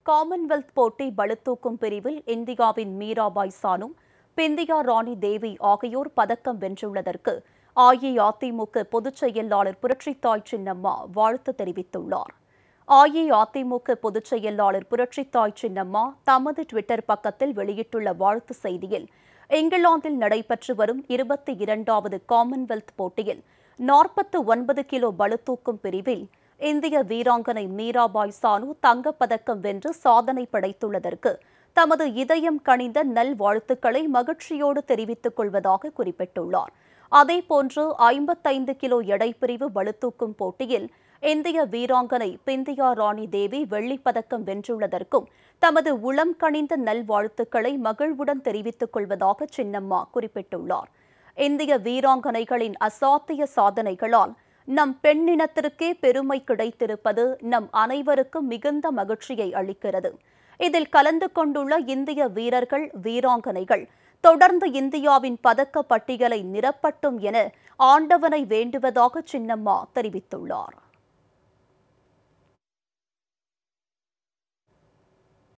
Commonwealth போட்டி பளுதூக்கும் பிரிவில் இந்தியாவின் மீராபாய் சானு பிந்தியா ராணி தேவி ஆகியோர் பதக்கம் வென்றுள்ளதற்கு அஇஅதிமுக பொதுச் செயலாளர் புரட்சித்தாய் சின்னம்மா வாழ்த்து தெரிவித்துள்ளார் அஇஅதிமுக பொதுச் செயலாளர் புரட்சித்தாய் சின்னம்மா தமது டுவிட்டர் பக்கத்தில் வெளியிட்டுள்ள வாழ்த்து செய்தியில் இங்கிலாந்தில் நடைபெற்று வரும் இருபத்தி இரண்டாவது காமன்வெல்த் போட்டியில் நாற்பத்து ஒன்பது கிலோ பளுதூக்கும் பிரிவில் இந்திய வீராங்கனை மீராபாய் சானு தங்கப்பதக்கம் வென்று சாதனை படைத்துள்ளதற்கு தமது இதயம் கனிந்த நல்வாழ்த்துக்களை மகிழ்ச்சியோடு தெரிவித்துக் கொள்வதாக குறிப்பிட்டுள்ளார் அதேபோன்று ஐம்பத்தைந்து கிலோ எடைப்பிரிவு பளுதூக்கும் போட்டியில் இந்திய வீராங்கனை பிந்தியா ராணி தேவி வெள்ளிப்பதக்கம் வென்றுள்ளதற்கும் தமது உளம் கனிந்த நல்வாழ்த்துக்களை மகிழ்வுடன் தெரிவித்துக் கொள்வதாக சின்னம்மா குறிப்பிட்டுள்ளார் இந்திய வீராங்கனைகளின் அசாத்திய சாதனைகளால் நம் பெண்ணினத்திற்கே பெருமை கிடைத்திருப்பது நம் அனைவருக்கும் மிகுந்த மகிழ்ச்சியை அளிக்கிறது இதில் கலந்து கொண்டுள்ள இந்திய வீரர்கள் வீராங்கனைகள் தொடர்ந்து இந்தியாவின் பதக்க பட்டியலை நிரப்பட்டும் என ஆண்டவனை வேண்டுவதாக சின்னம்மா தெரிவித்துள்ளார்